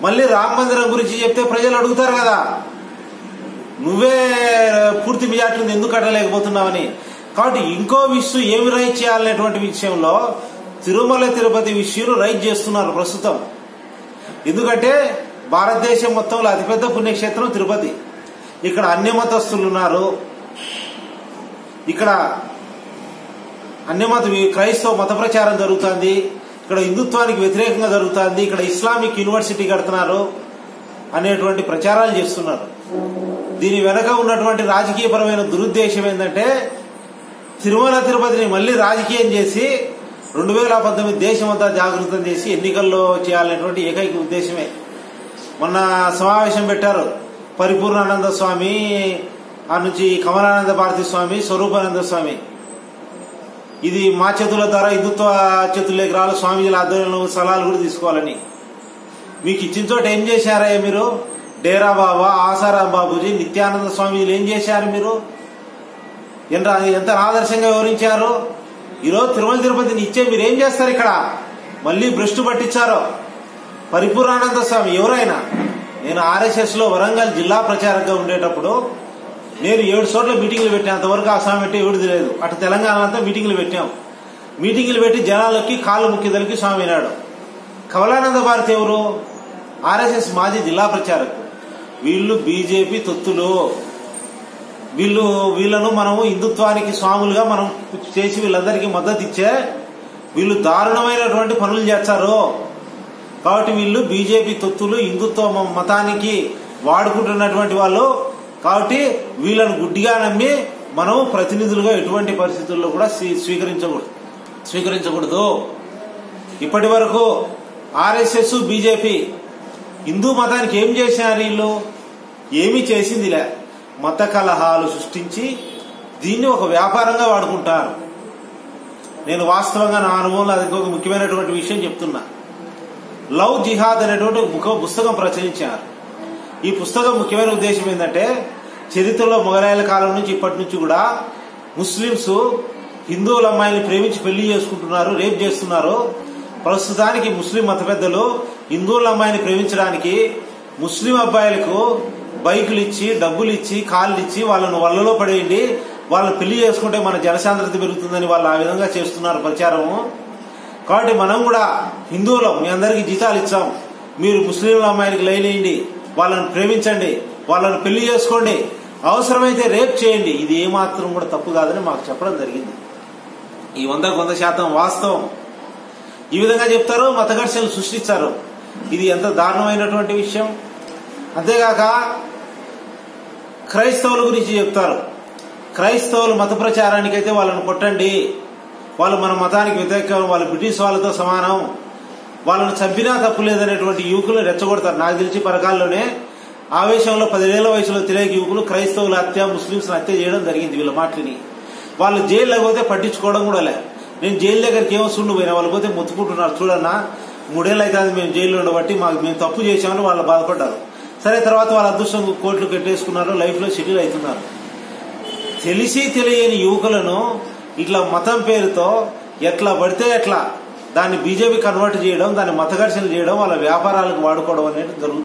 మళ్ళీ రామ మందిరం గురించి చెప్తే ప్రజలు అడుగుతారు కదా నువ్వే పూర్తి మెజార్టీని ఎందుకు కట్టలేకపోతున్నావని కాబట్టి ఇంకో విషయం ఏమి రైట్ చేయాలనేటువంటి విషయంలో తిరుమల తిరుపతి విషయం రైట్ చేస్తున్నారు ప్రస్తుతం ఎందుకంటే భారతదేశం మొత్తంలో అతిపెద్ద పుణ్యక్షేత్రం తిరుపతి ఇక్కడ అన్య మతస్థులు ఉన్నారు ఇక్కడ అన్యమత క్రైస్తవ మత ప్రచారం జరుగుతుంది ఇక్కడ హిందుత్వానికి వ్యతిరేకంగా జరుగుతుంది ఇక్కడ ఇస్లామిక్ యూనివర్సిటీ కడుతున్నారు అనేటువంటి ప్రచారాలు చేస్తున్నారు దీని వెనక ఉన్నటువంటి రాజకీయపరమైన దురుద్దేశం ఏంటంటే తిరుమల తిరుపతిని మళ్ళీ రాజకీయం చేసి రెండు వేల పంతొమ్మిది దేశమంతా జాగృతం చేసి ఎన్నికల్లో చేయాలనేటువంటి ఏకైక ఉద్దేశమే మొన్న సమావేశం పెట్టారు పరిపూర్ణానంద స్వామి ఆ నుంచి కమలానంద భారతి స్వామి స్వరూపానంద స్వామి ఇది మా చేతుల ద్వారా హిందుత్వ చేతుల్లోకి రావాలి స్వామీజీల ఆధ్వర్యంలో సలహాలు కూడా తీసుకోవాలని మీకు ఇచ్చిన చోట ఏం చేశారా మీరు డేరా బాబా ఆసారాం బాబుజీ నిత్యానంద స్వామీజీలు ఏం చేశారు మీరు ఎంత ఎంత ఆదర్శంగా వివరించారు ఈరోజు తిరుమల తిరుపతిని ఇచ్చే మీరు ఏం చేస్తారు ఇక్కడ మళ్ళీ భ్రష్టు పట్టించారు పరిపూర్ణానంద స్వామి ఎవరైనా నేను ఆర్ఎస్ఎస్ లో వరంగల్ జిల్లా ప్రచారంగా ఉండేటప్పుడు నేను ఏడు చోట్ల మీటింగ్లు పెట్టినంత వరకు ఆ స్వామి పెట్టి ఏడుది లేదు అటు తెలంగాణ అంతా మీటింగ్లు పెట్టాం మీటింగ్లు పెట్టి జనాలకి కాళ్ళు ముక్కిదలకి స్వామి వినాడు కమలానంద భారతి ఎవరు ఆర్ఎస్ఎస్ మాజీ జిల్లా ప్రచారకు వీళ్ళు బీజేపీ తొత్తులు వీళ్ళు వీళ్ళను మనము హిందుత్వానికి స్వాములుగా మనం చేసి వీళ్ళందరికీ మద్దతు ఇచ్చే వీళ్ళు దారుణమైనటువంటి పనులు చేస్తారు కాబట్టి వీళ్ళు బీజేపీ తొత్తులు హిందుత్వ మతానికి వాడుకుంటున్నటువంటి వాళ్ళు కాబట్టి వీళ్ళను గుడ్డిగా నమ్మి మనం ప్రతినిధులుగా ఎటువంటి పరిస్థితుల్లో కూడా స్వీ- స్వీకరించకూడదు స్వీకరించకూడదు ఇప్పటి వరకు ఆర్ఎస్ఎస్ బీజేపీ హిందూ మతానికి ఏం చేశారు వీళ్ళు ఏమీ చేసిందిలే మత కలహాలు సృష్టించి దీన్ని ఒక వ్యాపారంగా వాడుకుంటారు నేను వాస్తవంగా నా అనుభవంలో అది ఒక ముఖ్యమైనటువంటి విషయం చెప్తున్నా లవ్ జిహాద్ అనేటువంటి ఒక ముఖ- పుస్తకం ప్రచురించారు ఈ పుస్తకం ముఖ్యమైన ఉద్దేశం ఏంటంటే చరిత్రలో మొఘలాయల కాలం నుంచి ఇప్పటి నుంచి కూడా ముస్లింస్ హిందువుల అమ్మాయిని ప్రేమించి పెళ్లి చేసుకుంటున్నారు రేప్ చేస్తున్నారు ప్రస్తుతానికి ముస్లిం మత పెద్దలు హిందువుల అమ్మాయిని ప్రేమించడానికి ముస్లిం అబ్బాయిలకు బైకులు ఇచ్చి డబ్బులు ఇచ్చి కాళ్ళు ఇచ్చి వాళ్ళను వల్లలో పడేయండి వాళ్ళని పెళ్లి చేసుకుంటే మన జనసాంద్రత పెరుగుతుందని వాళ్ళు ఆ విధంగా చేస్తున్నారు ప్రచారము కాబట్టి మనం కూడా హిందువులం మీ అందరికి జీతాలు ఇచ్చాం మీరు ముస్లింల అమ్మాయికి లైనేయండి వాళ్ళని ప్రేమించండి వాళ్ళని పెళ్లి చేసుకోండి అవసరమైతే రేప్ చేయండి ఇది ఏమాత్రం కూడా తప్పు కాదని మాకు చెప్పడం జరిగింది ఈ వందకు వంద శాతం వాస్తవం ఈ విధంగా చెప్తారు మత ఘర్షణలు సృష్టిస్తారు ఇది ఎంత దారుణమైనటువంటి విషయం అంతేగాక క్రైస్తవుల గురించి చెప్తారు క్రైస్తవులు మత ప్రచారానికైతే వాళ్ళని కొట్టండి వాళ్ళు మన మతానికి వ్యతిరేకం వాళ్ళు బ్రిటిష్ వాళ్ళతో సమానం వాళ్ళని చంపినా తప్పు లేదనేటువంటి యువకులు రెచ్చగొడతారు నాకు తెలిసి పరకాల్లోనే ఆవేశంలో పదివేల వయసులో తెలియక యువకులు క్రైస్తవుల హత్య ముస్లింస్ హత్య చేయడం జరిగింది వీళ్ళ మాటని వాళ్ళు జైల్లో పోతే పట్టించుకోవడం కూడా లే నేను జైలు దగ్గరికి ఏమో సుండు పోయినా వాళ్ళు పోతే మొత్తుకుంటున్నారు చూడన్నా మూడేళ్ళు అవుతుంది మేము జైల్లో ఉండబట్టి మాకు మేము తప్పు చేశామని వాళ్ళు బాధపడ్డారు సరే తర్వాత వాళ్ళ అదృష్టం కోట్లు కట్టేసుకున్నారు లైఫ్ లో సెటిల్ అవుతున్నారు తెలిసి తెలియని యువకులను ఇట్లా మతం పేరుతో ఎట్లా పడితే ఎట్లా దాన్ని బీజేపీ కన్వర్ట్ చేయడం దాన్ని మత ఘర్షణ చేయడం వాళ్ళ వ్యాపారాలకు వాడుకోవడం అనేది జరుగుతుంది